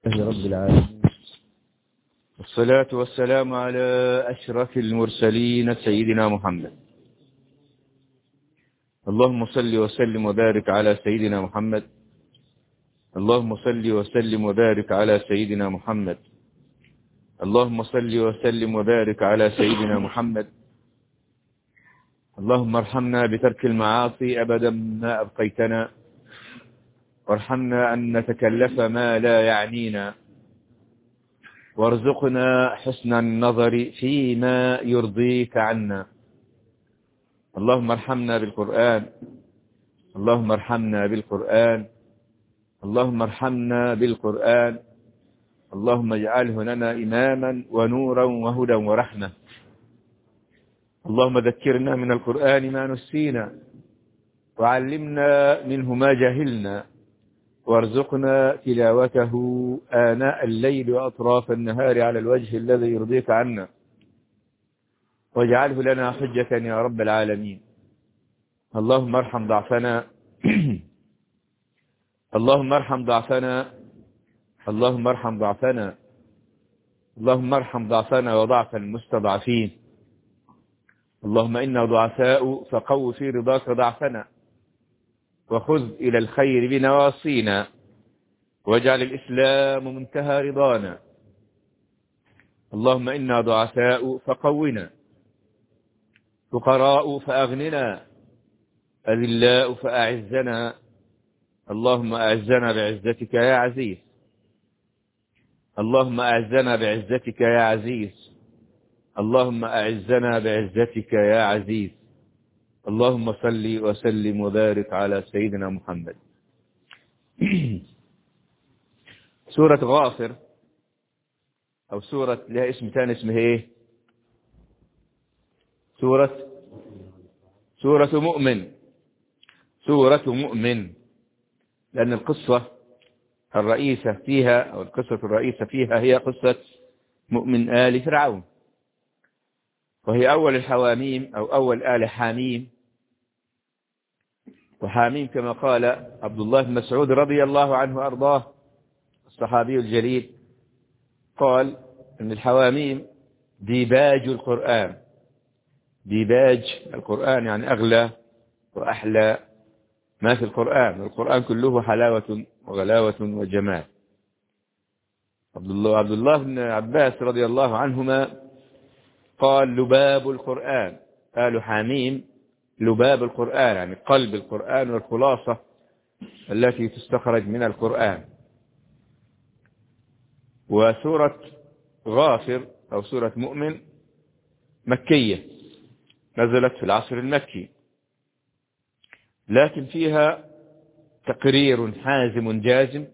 لله رب العالمين والصلاة والسلام على أشرف المرسلين سيدنا محمد اللهم صل وسلم وبارك على سيدنا محمد اللهم صل وسلم وبارك على سيدنا محمد اللهم صل وسلم وبارك على سيدنا محمد اللهم ارحمنا بترك المعاصي أبدا ما أبقيتنا وارحمنا أن نتكلف ما لا يعنينا وارزقنا حسن النظر فيما يرضيك عنا اللهم ارحمنا بالقرآن اللهم ارحمنا بالقرآن اللهم ارحمنا بالقرآن اللهم اجعله لنا إماما ونورا وهدى ورحمة اللهم ذكرنا من القرآن ما نسينا وعلمنا منه ما جهلنا وارزقنا تلاوته آناء الليل وأطراف النهار على الوجه الذي يرضيك عنا واجعله لنا حجة يا رب العالمين اللهم ارحم ضعفنا اللهم ارحم ضعفنا اللهم ارحم ضعفنا اللهم ارحم ضعفنا وضعف المستضعفين اللهم إنا ضعفاء فقو في رضاك ضعفنا وخذ إلى الخير بنواصينا واجعل الإسلام منتهى رضانا اللهم إنا ضعفاء فقونا فقراء فأغننا أذلاء فأعزنا اللهم أعزنا بعزتك يا عزيز اللهم أعزنا بعزتك يا عزيز اللهم أعزنا بعزتك يا عزيز اللهم صل وسلم وبارك على سيدنا محمد سورة غافر أو سورة لها اسم ثاني اسمها ايه سورة سورة مؤمن سورة مؤمن لأن القصة الرئيسة فيها أو القصة الرئيسة فيها هي قصة مؤمن آل فرعون وهي أول الحواميم أو أول آل حاميم وحاميم كما قال عبد الله بن مسعود رضي الله عنه وأرضاه الصحابي الجليل قال أن الحواميم ديباج القرآن ديباج القرآن يعني أغلى وأحلى ما في القرآن القرآن كله حلاوة وغلاوة وجمال عبد الله عبد الله بن عباس رضي الله عنهما قال لباب القرآن قالوا حاميم لباب القرآن يعني قلب القرآن والخلاصة التي تستخرج من القرآن وسورة غافر أو سورة مؤمن مكية نزلت في العصر المكي لكن فيها تقرير حازم جازم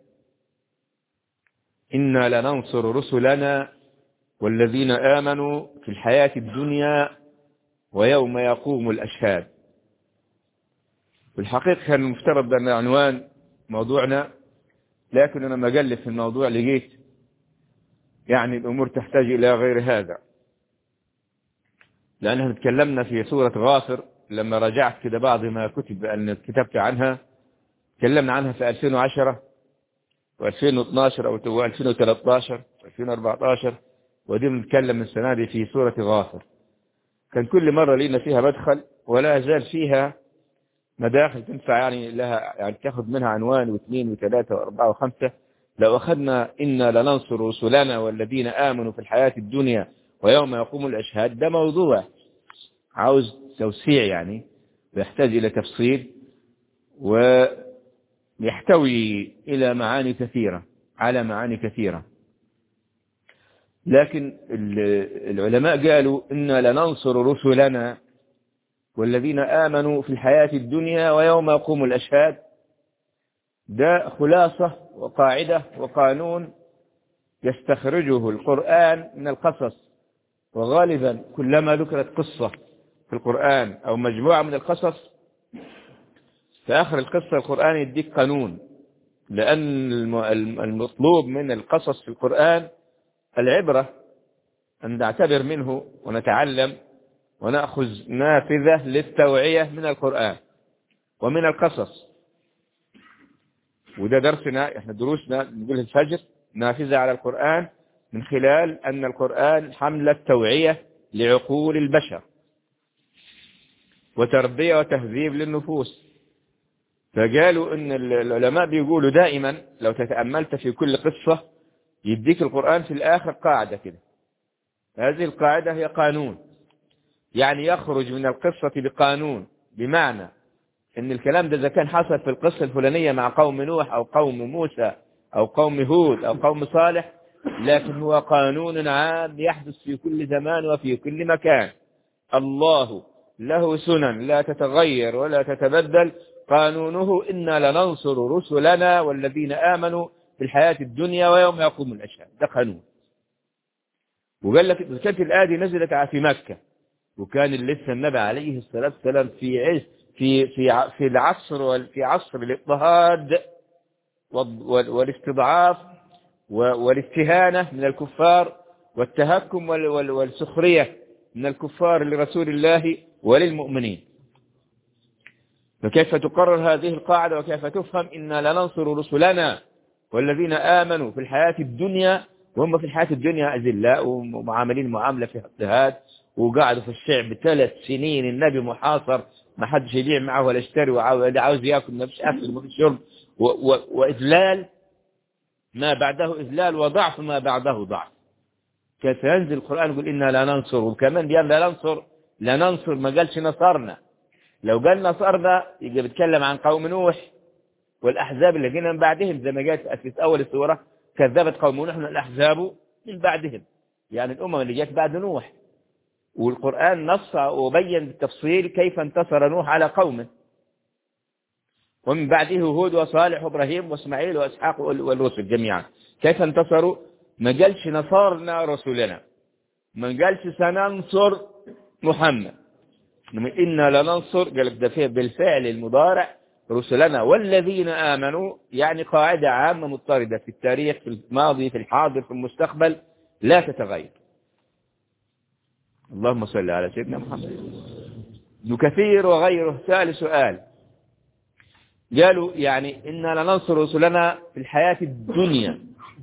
إنا لننصر رسلنا والذين آمنوا في الحياة الدنيا ويوم يقوم الأشهاد بالحقيقة كان المفترض أن عنوان موضوعنا لكن أنا مقلب في الموضوع لقيت يعني الأمور تحتاج إلى غير هذا لأننا تكلمنا في سورة غافر لما رجعت كده بعض ما كتب أن كتبت عنها تكلمنا عنها في 2010 و2012 أو 2013 و2014 ودي بنتكلم من السنة دي في سورة غافر كان كل مرة لينا فيها مدخل ولا زال فيها مداخل تنفع يعني لها يعني تاخذ منها عنوان واثنين وثلاثة وأربعة وخمسة لو أخذنا إنا لننصر رسلنا والذين آمنوا في الحياة الدنيا ويوم يقوم الأشهاد ده موضوع عاوز توسيع يعني ويحتاج إلى تفصيل ويحتوي إلى معاني كثيرة على معاني كثيرة لكن العلماء قالوا إنا لننصر رسلنا والذين آمنوا في الحياة الدنيا ويوم يقوم الأشهاد ده خلاصة وقاعدة وقانون يستخرجه القرآن من القصص وغالبا كلما ذكرت قصة في القرآن أو مجموعة من القصص في آخر القصة القرآن يديك قانون لأن المطلوب من القصص في القرآن العبرة أن نعتبر منه ونتعلم ونأخذ نافذة للتوعية من القرآن ومن القصص وده درسنا احنا دروسنا نقول الفجر نافذة على القرآن من خلال أن القرآن حملة توعية لعقول البشر وتربية وتهذيب للنفوس فقالوا ان العلماء بيقولوا دائما لو تتأملت في كل قصة يديك القرآن في الآخر قاعدة كده هذه القاعدة هي قانون يعني يخرج من القصة بقانون بمعنى ان الكلام ده اذا كان حصل في القصة الفلانية مع قوم نوح او قوم موسى او قوم هود او قوم صالح لكن هو قانون عام يحدث في كل زمان وفي كل مكان الله له سنن لا تتغير ولا تتبدل قانونه إنا لننصر رسلنا والذين آمنوا في الحياة الدنيا ويوم يقوم الأشهاد ده قانون وقال لك كانت الآية دي نزلت في مكة وكان لسه النبي عليه الصلاة والسلام في عز في في في العصر في عصر الاضطهاد والاستضعاف والاستهانة من الكفار والتهكم والسخرية من الكفار لرسول الله وللمؤمنين فكيف تقرر هذه القاعدة وكيف تفهم إنا لننصر رسلنا والذين آمنوا في الحياة الدنيا وهم في الحياة الدنيا أذلاء ومعاملين معاملة فيها اضطهاد وقعدوا في الشعب ثلاث سنين النبي محاصر ما حدش يبيع معه ولا يشتري وعاوز ياكل ما فيش اكل ما فيش شرب واذلال ما بعده اذلال وضعف ما بعده ضعف كيف ينزل القران يقول انا لا ننصر وكمان بيان لا ننصر لا ننصر ما قالش نصرنا لو قال نصرنا يبقى بيتكلم عن قوم نوح والاحزاب اللي جينا من بعدهم زي ما جاءت في اول السوره كذبت قوم نوح الاحزاب من بعدهم يعني الامم اللي جت بعد نوح والقرآن نص وبين بالتفصيل كيف انتصر نوح على قومه ومن بعده هود وصالح وابراهيم واسماعيل واسحاق والرسل جميعا كيف انتصروا ما قالش نصرنا رسلنا ما قالش سننصر محمد إنا لننصر قال ده فيه بالفعل المضارع رسلنا والذين آمنوا يعني قاعدة عامة مضطردة في التاريخ في الماضي في الحاضر في المستقبل لا تتغير اللهم صل على سيدنا محمد ابن كثير وغيره سأل سؤال قالوا يعني إنا لننصر رسلنا في الحياة الدنيا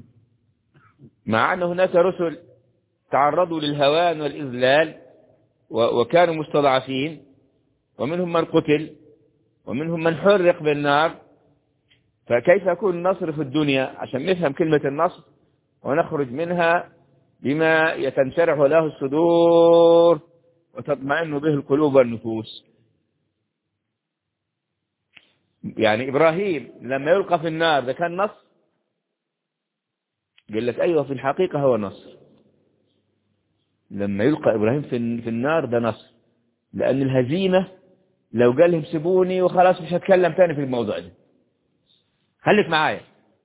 مع أن هناك رسل تعرضوا للهوان والإذلال وكانوا مستضعفين ومنهم من قتل ومنهم من حرق بالنار فكيف يكون النصر في الدنيا عشان نفهم كلمة النصر ونخرج منها بما يتنشرح له الصدور وتطمئن به القلوب والنفوس يعني إبراهيم لما يلقى في النار ده كان نصر قال لك أيوة في الحقيقة هو نصر لما يلقى إبراهيم في في النار ده نصر لأن الهزيمة لو قال لهم سيبوني وخلاص مش هتكلم تاني في الموضوع ده خليك معايا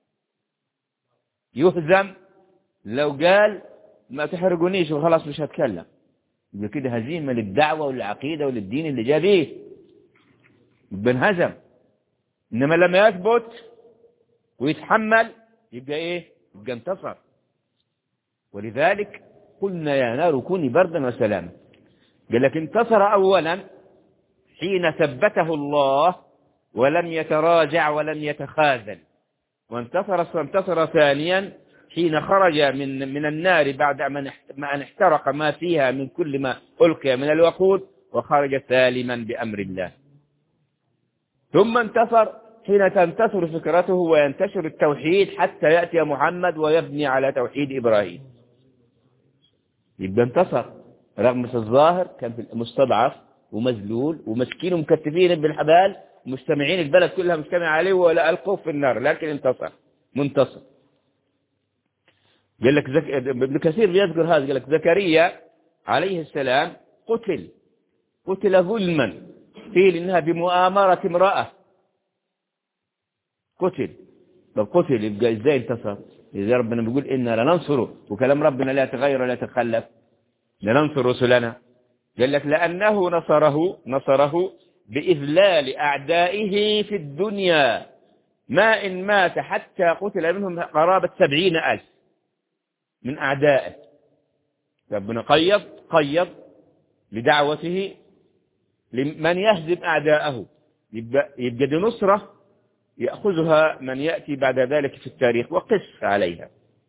يهزم لو قال ما تحرقونيش وخلاص مش هتكلم يبقى كده هزيمة للدعوة وللعقيدة وللدين اللي جاء به يبقى انهزم إنما لما يثبت ويتحمل يبقى إيه يبقى انتصر ولذلك قلنا يا نار كوني بردا وسلاما قال لك انتصر أولا حين ثبته الله ولم يتراجع ولم يتخاذل وانتصر وانتصر ثانيا حين خرج من من النار بعد ما أن احترق ما فيها من كل ما ألقي من الوقود وخرج سالما بأمر الله ثم انتصر حين تنتصر فكرته وينتشر التوحيد حتى يأتي محمد ويبني على توحيد إبراهيم يبقى انتصر رغم الظاهر كان مستضعف ومذلول ومسكين ومكتفين بالحبال مجتمعين البلد كلها مجتمع عليه ولا ألقوه في النار لكن انتصر منتصر قال لك زك... ابن كثير بيذكر هذا قال لك زكريا عليه السلام قتل قتل ظلما قيل انها بمؤامرة امرأة قتل طب قتل يبقى ازاي انتصر اذا ربنا بيقول انا لننصره وكلام ربنا لا يتغير ولا يتخلف لننصر رسلنا قال لك لانه نصره نصره باذلال اعدائه في الدنيا ما ان مات حتى قتل منهم قرابة سبعين الف من أعدائه ربنا قيض قيض لدعوته لمن يهزم أعداءه يبقى, يبقى دي نصرة يأخذها من يأتي بعد ذلك في التاريخ وقس عليها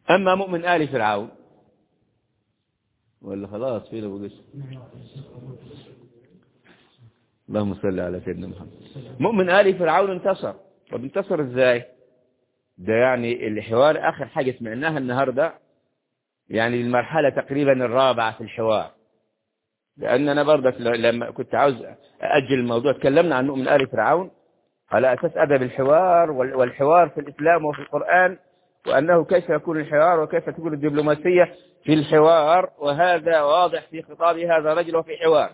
أما مؤمن آل فرعون ولا خلاص فين أبو قش اللهم صل على سيدنا محمد مؤمن آل فرعون انتصر طب انتصر ازاي ده يعني الحوار آخر حاجة سمعناها النهاردة يعني المرحلة تقريبا الرابعة في الحوار لأن أنا برضك لما كنت عاوز أجل الموضوع تكلمنا عن مؤمن آل فرعون على أساس أدب الحوار والحوار في الإسلام وفي القرآن وأنه كيف يكون الحوار وكيف تكون الدبلوماسية في الحوار وهذا واضح في خطاب هذا رجل وفي حوار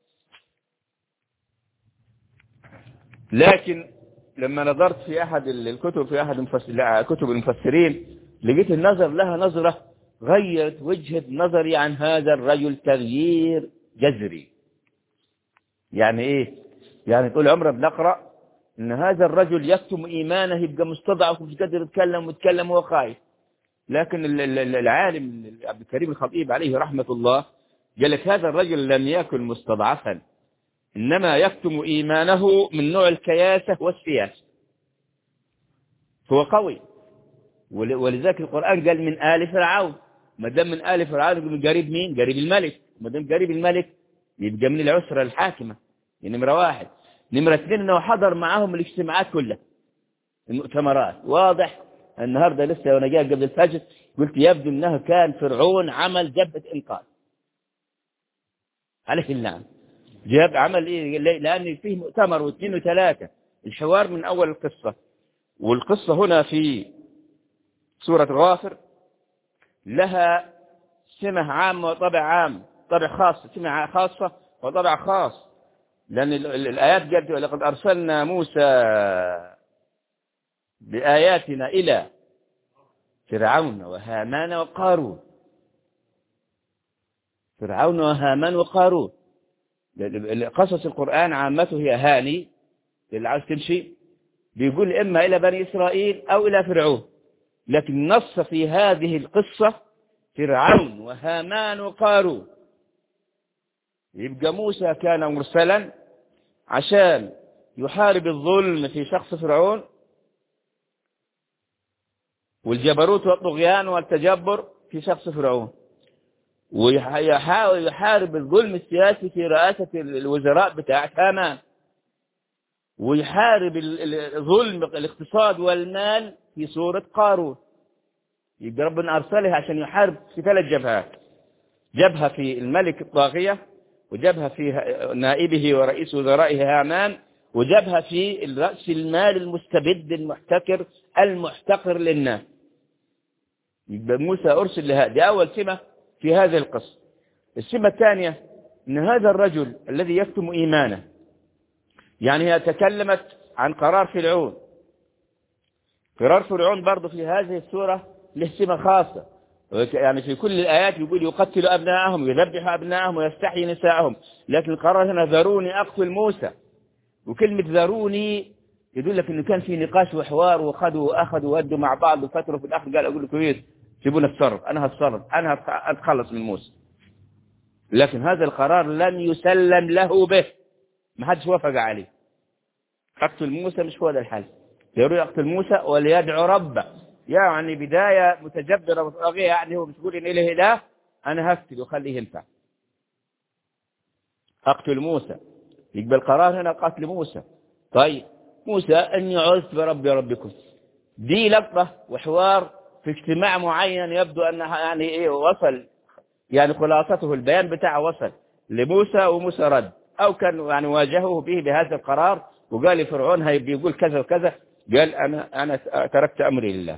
لكن لما نظرت في أحد الكتب في أحد المفسر... كتب المفسرين لقيت النظر لها نظرة غيرت وجهة نظري عن هذا الرجل تغيير جذري يعني إيه يعني طول عمره بنقرأ ان هذا الرجل يكتم ايمانه يبقى مستضعف ومش قادر يتكلم ويتكلم وهو خايف لكن العالم عبد الكريم الخطيب عليه رحمة الله قال لك هذا الرجل لم يكن مستضعفا انما يكتم ايمانه من نوع الكياسة والسياسة هو قوي ولذلك القرآن قال من آل فرعون ما دام من آل فرعون من قريب مين قريب الملك ما دام قريب الملك يبقى من العسرة الحاكمة يعني نمرة واحد نمرة اثنين انه حضر معاهم الاجتماعات كلها المؤتمرات واضح النهاردة لسه وانا جاي قبل الفجر قلت يبدو انه كان فرعون عمل جبهة انقاذ عليه اللعن جاب عمل ايه لان فيه مؤتمر واثنين وثلاثة الحوار من اول القصة والقصة هنا في سورة غافر لها سمة عامة وطبع عام طبع خاص سمة خاصة وطبع خاص لأن الآيات قالت ولقد أرسلنا موسى بآياتنا إلى فرعون وهامان وقارون فرعون وهامان وقارون قصص القرآن عامته هي هاني اللي عاوز تمشي بيقول إما إلى بني إسرائيل أو إلى فرعون لكن نص في هذه القصة فرعون وهامان وقارون يبقى موسى كان مرسلا عشان يحارب الظلم في شخص فرعون والجبروت والطغيان والتجبر في شخص فرعون ويحاول يحارب الظلم السياسي في رئاسة الوزراء بتاع هامان ويحارب الظلم الاقتصاد والمال في سورة قارون يبقى ربنا أرسله عشان يحارب في ثلاث جبهات جبهة في الملك الطاغية وجبهة في نائبه ورئيس وزرائه هامان وجبهة في رأس المال المستبد المحتكر المحتقر للناس يبقى موسى أرسل لها دي أول سمة في هذه القصة السمة الثانية أن هذا الرجل الذي يكتم إيمانه يعني هي تكلمت عن قرار فرعون قرار فرعون برضه في هذه السورة له سمة خاصة يعني في كل الآيات يقول يقتل أبناءهم يذبح أبناءهم ويستحيي نساءهم لكن القرار هنا ذروني أقتل موسى وكلمة ذروني يدل لك انه كان في نقاش وحوار وخذوا واخذوا وادوا مع بعض وفتروا في الاخر قال اقول لكم ايه سيبونا اتصرف انا هتصرف انا اتخلص من موسى لكن هذا القرار لم يسلم له به ما حدش وافق عليه اقتل موسى مش هو ده الحل يروي يقتل موسى وليدعو ربه يعني بداية متجبرة وطاغية يعني هو بتقول إن إله إله أنا هقتل وخليه ينفع أقتل موسى يقبل قرار هنا قتل موسى طيب موسى أني عزت بربي ربكم دي لقطة وحوار في اجتماع معين يبدو أنها يعني إيه وصل يعني خلاصته البيان بتاعه وصل لموسى وموسى رد أو كان يعني واجهه به بهذا القرار وقال لفرعون هي بيقول كذا وكذا قال أنا أنا تركت أمري لله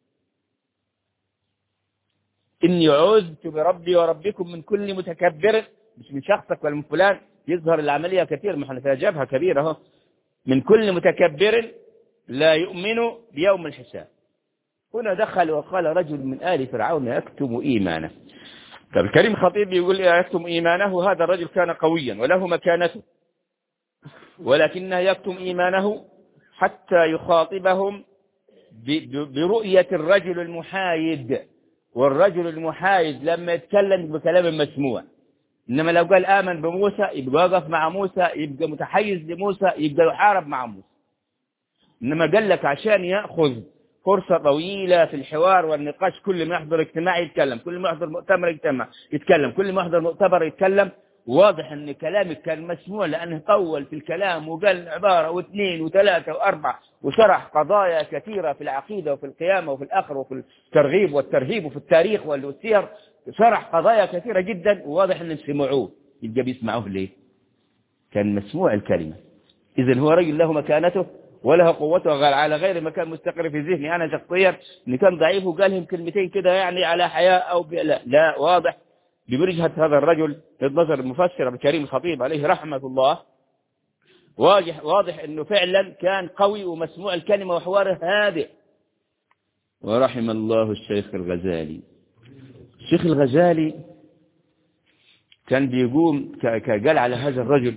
إني عزت بربي وربكم من كل متكبر مش من شخصك ولا من فلان يظهر العملية كثير ما احنا فيها جبهة كبيرة اهو من كل متكبر لا يؤمن بيوم الحساب هنا دخل وقال رجل من آل فرعون يكتم إيمانه طب الكريم خطيب يقول يكتم إيمانه هذا الرجل كان قويا وله مكانته ولكنه يكتم إيمانه حتى يخاطبهم برؤية الرجل المحايد والرجل المحايد لما يتكلم بكلام مسموع إنما لو قال آمن بموسى يبقى واقف مع موسى يبقى متحيز لموسى يبقى يحارب مع موسى إنما قال لك عشان يأخذ فرصة طويلة في الحوار والنقاش كل ما يحضر اجتماع يتكلم كل ما يحضر مؤتمر يجتمع يتكلم كل ما يحضر مؤتمر يتكلم واضح ان كلامك كان مسموع لانه طول في الكلام وقال عبارة واثنين وثلاثة واربعة وشرح قضايا كثيرة في العقيدة وفي القيامة وفي الاخر وفي الترغيب والترهيب وفي التاريخ والسير شرح قضايا كثيرة جدا وواضح انهم سمعوه يبقى بيسمعوه ليه كان مسموع الكلمة اذا هو رجل له مكانته وله قوته قال على غير ما كان مستقر في ذهني انا شخصيا ان كان ضعيف وقال لهم كلمتين كده يعني على حياء او ب... لا, لا واضح بوجهة هذا الرجل النظر المفسر ابن كريم الخطيب عليه رحمة الله واضح واضح انه فعلا كان قوي ومسموع الكلمة وحواره هادئ ورحم الله الشيخ الغزالي الشيخ الغزالي كان بيقوم قال على هذا الرجل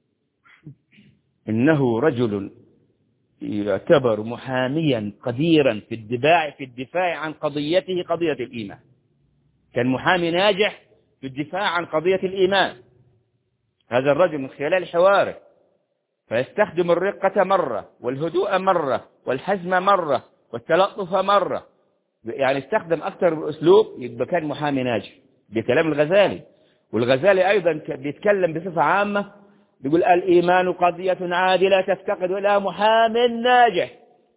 انه رجل يعتبر محاميا قديرا في الدفاع في الدفاع عن قضيته قضية الإيمان كان محامي ناجح في الدفاع عن قضية الإيمان هذا الرجل من خلال حواره فيستخدم الرقة مرة والهدوء مرة والحزم مرة والتلطف مرة يعني استخدم أكثر من أسلوب يبقى كان محامي ناجح بكلام الغزالي والغزالي أيضا بيتكلم بصفة عامة يقول الإيمان قضية عادلة تفتقد إلى محام ناجح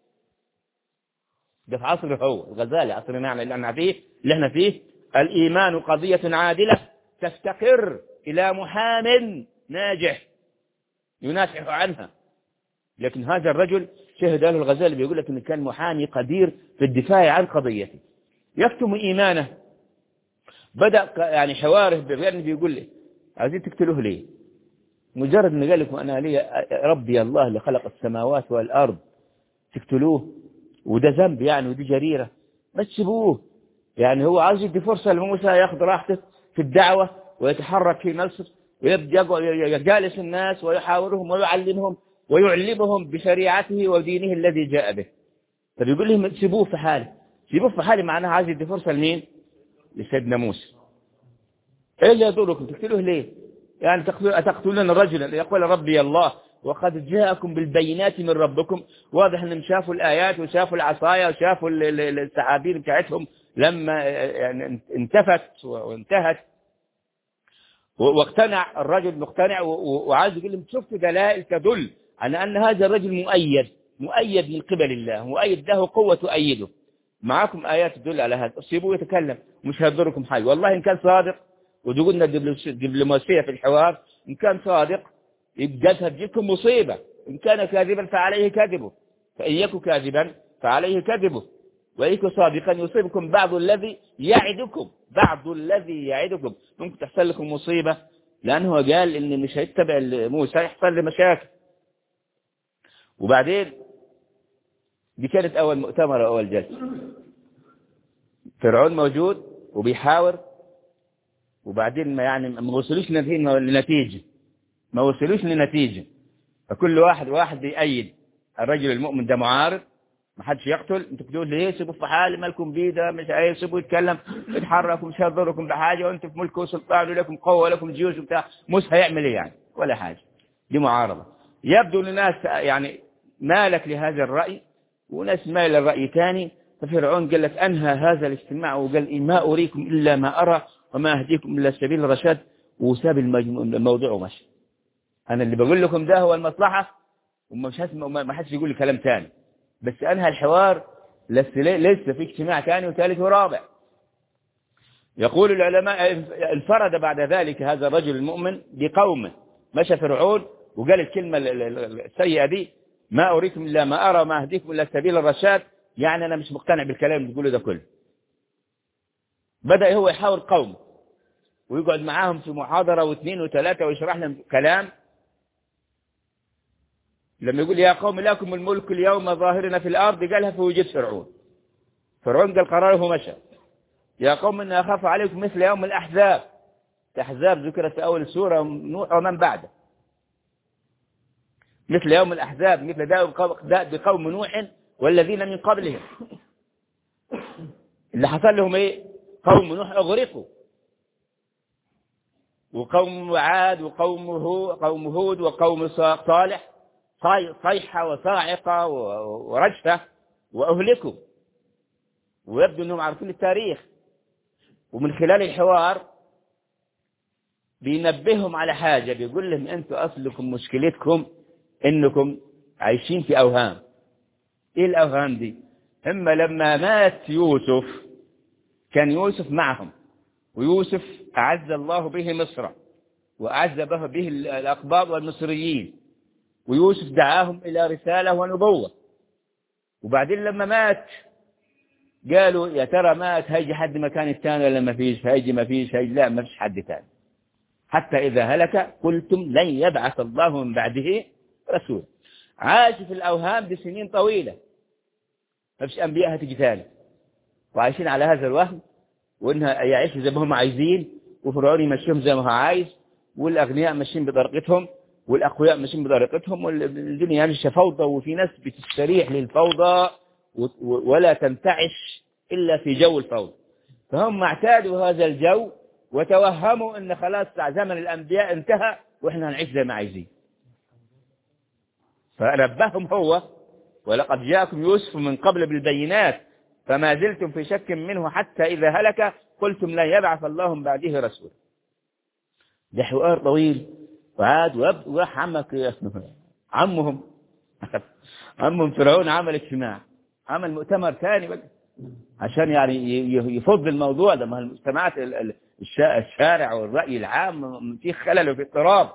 ده في عصر هو الغزالي عصرنا يعني اللي احنا فيه اللي احنا فيه الإيمان قضية عادلة تفتقر إلى محام ناجح ينافع عنها لكن هذا الرجل شهد له الغزالي بيقول لك انه كان محامي قدير في الدفاع عن قضيته يكتم إيمانه بدأ يعني حواره بغير بيقول لي عايزين تقتلوه ليه مجرد ان قال لكم انا لي ربي الله اللي خلق السماوات والارض تقتلوه وده ذنب يعني ودي جريرة ما تسيبوه يعني هو عايز يدي فرصة لموسى ياخذ راحته في الدعوة ويتحرك في مصر ويبدأ يجالس الناس ويحاورهم ويعلمهم ويعلمهم بشريعته ودينه الذي جاء به طب يقول لهم سيبوه في حاله سيبوه في حاله معناها عايز يدي فرصة لمين لسيدنا موسى ايه اللي يدوركم تقتلوه ليه يعني تقتلون الرجل يقول ربي الله وقد جاءكم بالبينات من ربكم واضح انهم شافوا الايات وشافوا العصايا وشافوا السحابين بتاعتهم لما يعني انتفت وانتهت واقتنع الرجل مقتنع وعايز يقول لهم شفتوا دلائل تدل على ان هذا الرجل مؤيد مؤيد من قبل الله مؤيد له قوة تؤيده معاكم آيات تدل على هذا سيبوه يتكلم مش هيضركم حاجة والله إن كان صادق وتقولنا الدبلوماسية في الحوار إن كان صادق يبقى تجيكم مصيبة إن كان كاذبا فعليه كذبه فإن يكن كاذبا فعليه كذبه وإن صادقا يصيبكم بعض الذي يعدكم بعض الذي يعدكم ممكن تحصل لكم مصيبة لأنه قال إن مش هيتبع موسى يحصل له مشاكل وبعدين دي كانت أول مؤتمر أول جلسة فرعون موجود وبيحاور وبعدين ما يعني ما وصلوش لنتيجة ما وصلوش لنتيجة فكل واحد واحد بيأيد الرجل المؤمن ده معارض ما حدش يقتل انتوا بتقول لي ايه سيبوا في حالي مالكم بيه ده مش عايز سيبوا يتكلم اتحركوا مش هيضركم بحاجه وانتوا في ملك وسلطان ولكم قوه ولكم جيوش وبتاع مش هيعمل ايه يعني ولا حاجه دي معارضه يبدو لناس يعني مالك لهذا الراي وناس مال للراي ثاني ففرعون قال لك انهى هذا الاجتماع وقال ما اريكم الا ما ارى وما اهديكم الا سبيل الرشاد وساب الموضوع ومشي انا اللي بقول لكم ده هو المصلحه وما مش هسمع ما حدش يقول لي كلام ثاني بس انهى الحوار لسه لسه في اجتماع ثاني وثالث ورابع يقول العلماء انفرد بعد ذلك هذا الرجل المؤمن بقومه مشى فرعون وقال الكلمة السيئة دي ما أريكم إلا ما أرى ما أهديكم إلا سبيل الرشاد يعني أنا مش مقتنع بالكلام اللي بتقوله ده كله بدأ هو يحاور قومه ويقعد معاهم في محاضرة واثنين وثلاثة ويشرح لهم كلام لما يقول يا قوم لكم الملك اليوم ظاهرنا في الأرض قالها في وجود فرعون فرعون قال قراره مشى يا قوم إن أخاف عليكم مثل يوم الأحزاب الأحزاب ذكرت في أول السورة نوح ومن بعده مثل يوم الأحزاب مثل داء بقوم نوح والذين من قبلهم اللي حصل لهم ايه قوم نوح اغرقوا وقوم عاد وقوم هو قوم هود وقوم صالح صيحة وصاعقة ورجفة وأهلكوا ويبدو أنهم عارفين التاريخ ومن خلال الحوار بينبههم على حاجة بيقول لهم أنتم أصلكم مشكلتكم أنكم عايشين في أوهام إيه الأوهام دي إما لما مات يوسف كان يوسف معهم ويوسف أعز الله به مصر وأعز به به الأقباط والمصريين ويوسف دعاهم إلى رسالة ونبوة وبعدين لما مات قالوا يا ترى مات هيجي حد مكان الثاني ولا ما فيش هيجي ما فيش هيجي لا ما فيش حد ثاني حتى إذا هلك قلتم لن يبعث الله من بعده رسول عاش في الأوهام بسنين طويلة ما فيش أنبياء هتجي ثاني وعايشين على هذا الوهم وإنها يعيشوا زي ما هم عايزين وفرعون يمشيهم زي ما هو عايز والأغنياء ماشيين بطريقتهم والأقوياء ماشيين بطريقتهم والدنيا ماشية فوضى وفي ناس بتستريح للفوضى ولا تنتعش إلا في جو الفوضى فهم اعتادوا هذا الجو وتوهموا ان خلاص زمن الانبياء انتهى واحنا هنعيش زي ما عايزين فنبههم هو ولقد جاءكم يوسف من قبل بالبينات فما زلتم في شك منه حتى إذا هلك قلتم لا يبعث الله من بعده رسول ده حوار طويل وعاد وراح عمك عمهم عمهم فرعون عمل اجتماع عمل مؤتمر ثاني بقى عشان يعني يفض الموضوع ده ما المجتمعات الشارع والرأي العام في خلل وفي اضطراب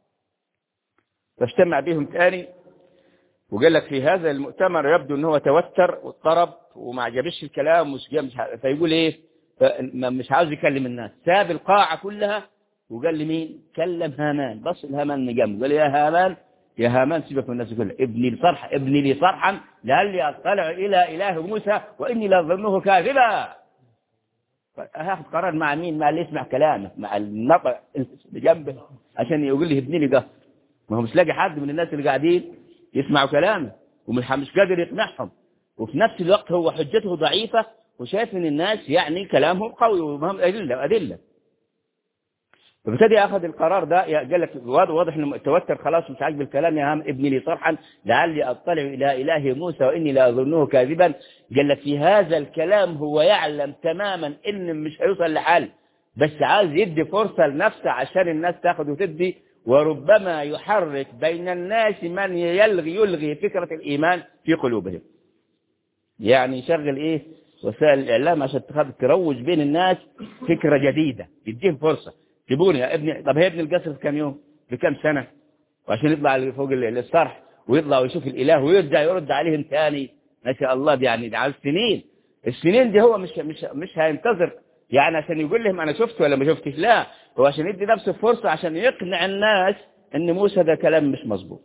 فاجتمع بهم ثاني وقال لك في هذا المؤتمر يبدو ان هو توتر واضطرب وما عجبش الكلام مش مش فيقول ايه مش عاوز يكلم الناس ساب القاعة كلها وقال لي مين كلم هامان بص الهامان من جنبه قال يا هامان يا هامان سيبك من الناس كلها ابني لي صرح ابني لي صرحا لعلي اطلع الى اله موسى واني لاظنه كاذبا هاخد قرار مع مين مع اللي يسمع كلامه مع النطق اللي جنبه عشان يقول لي ابني لي قصر ما هو مش لاقي حد من الناس اللي قاعدين يسمعوا كلامه ومش مش قادر يقنعهم وفي نفس الوقت هو حجته ضعيفة وشايف ان الناس يعني كلامهم قوي وهم أدلة أدلة فابتدي أخذ القرار ده قال لك واضح انه توتر خلاص مش عاجب الكلام يا هم ابني لي صرحا لعلي أطلع إلى إله موسى وإني لا أظنه كاذبا قال لك في هذا الكلام هو يعلم تماما إن مش هيوصل لحل بس عايز يدي فرصة لنفسه عشان الناس تاخد وتدي وربما يحرك بين الناس من يلغي يلغي فكرة الإيمان في قلوبهم يعني يشغل إيه وسائل الإعلام عشان تروج بين الناس فكرة جديدة يديهم فرصة جيبوني يا ابني طب هيبني القصر في كم يوم في كم سنة وعشان يطلع فوق الصرح ويطلع ويشوف الإله ويرجع يرد عليهم ثاني ما شاء الله دي يعني على السنين السنين دي هو مش مش مش هينتظر يعني عشان يقول لهم أنا شفت ولا ما شفتش لا هو عشان يدي نفسه فرصة عشان يقنع الناس ان موسى ده كلام مش مظبوط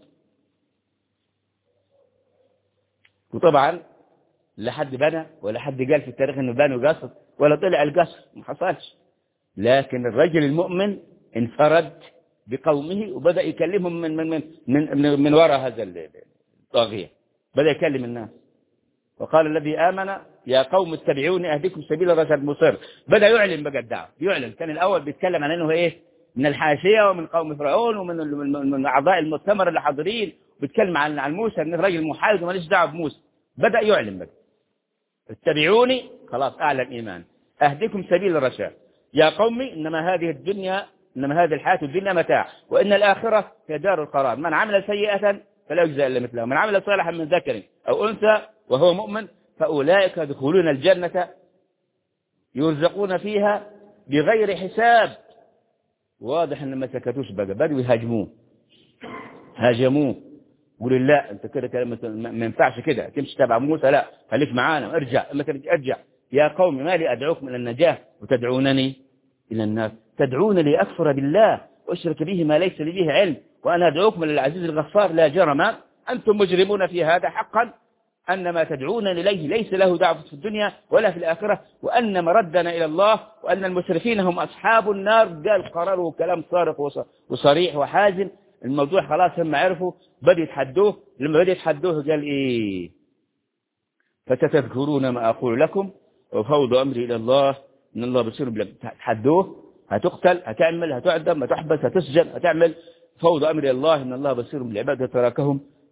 وطبعا لا حد بنى ولا حد قال في التاريخ انه بنوا قصر ولا طلع القصر ما حصلش لكن الرجل المؤمن انفرد بقومه وبدأ يكلمهم من من من من, من, من وراء هذا الطاغية بدأ يكلم الناس وقال الذي آمن يا قوم اتبعوني أهديكم سبيل الرشد مصر بدأ يعلن بقى الدعوة يعلن كان الأول بيتكلم عن أنه إيه من الحاشية ومن قوم فرعون ومن من أعضاء المؤتمر اللي حاضرين بيتكلم عن عن موسى أنه راجل محايد وماليش دعوة بموسى بدأ يعلن بقى اتبعوني خلاص أعلن إيمان أهديكم سبيل الرشاد يا قومي إنما هذه الدنيا إنما هذه الحياة الدنيا متاع وإن الآخرة هي دار القرار من عمل سيئة فلا يجزى إلا مثلها من عمل صالحا من ذكر أو أنثى وهو مؤمن فأولئك يدخلون الجنة يرزقون فيها بغير حساب واضح ان ما سكتوش بقى بدوا يهاجموه هاجموه قولوا لا انت كده كلام ما ينفعش كده تمشي تبع موسى لا خليك معانا ارجع اما ارجع يا قوم ما لي ادعوكم الى النجاه وتدعونني الى النار تدعونني اكفر بالله واشرك به ما ليس لي به علم وانا ادعوكم الى العزيز الغفار لا جرم انتم مجرمون في هذا حقا أن ما تدعون إليه ليس له دعوة في الدنيا ولا في الآخرة وأن مردنا إلى الله وأن المسرفين هم أصحاب النار قال قراره كلام صارخ وصريح وحازم الموضوع خلاص هم عرفوا بدأ يتحدوه لما بدأ يتحدوه قال إيه فتتذكرون ما أقول لكم وفوض أمري إلى الله إن الله بصير تحدوه هتقتل هتعمل هتعدم هتحبس هتسجن هتعمل فوض أمري الله إن الله بصير بالعباد تراكهم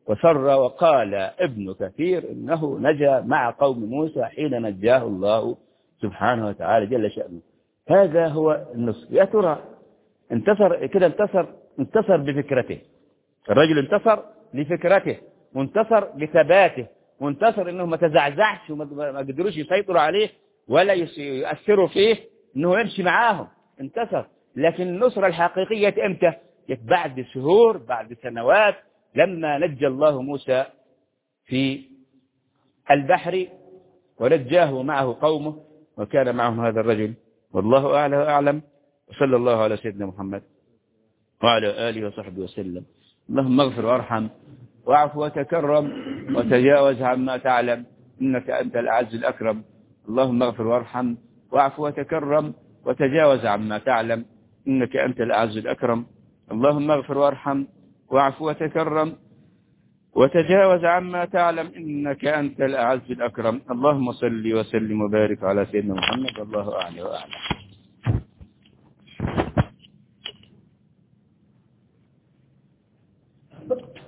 وسر وقال ابن كثير إنه نجا مع قوم موسى حين نجاه الله سبحانه وتعالى جل شأنه هذا هو النصر يا ترى انتصر كده انتصر انتصر بفكرته الرجل انتصر لفكرته وانتصر بثباته وانتصر انه ما تزعزعش وما قدروش يسيطروا عليه ولا يؤثروا فيه انه يمشي معاهم انتصر لكن النصرة الحقيقية امتى جت بعد شهور بعد سنوات لما نجى الله موسى في البحر ونجاه معه قومه وكان معهم هذا الرجل والله أعلى وأعلم وصلى الله على سيدنا محمد وعلى آله وصحبه وسلم اللهم اغفر وارحم واعف وتكرم وتجاوز عما تعلم إنك أنت الأعز الأكرم اللهم اغفر وارحم واعف وتكرم وتجاوز عما تعلم إنك أنت الأعز الأكرم اللهم اغفر وارحم واعف وتكرم وتجاوز عما تعلم إنك أنت الأعز الأكرم اللهم صل وسلم وبارك على سيدنا محمد والله أعلى وأعلم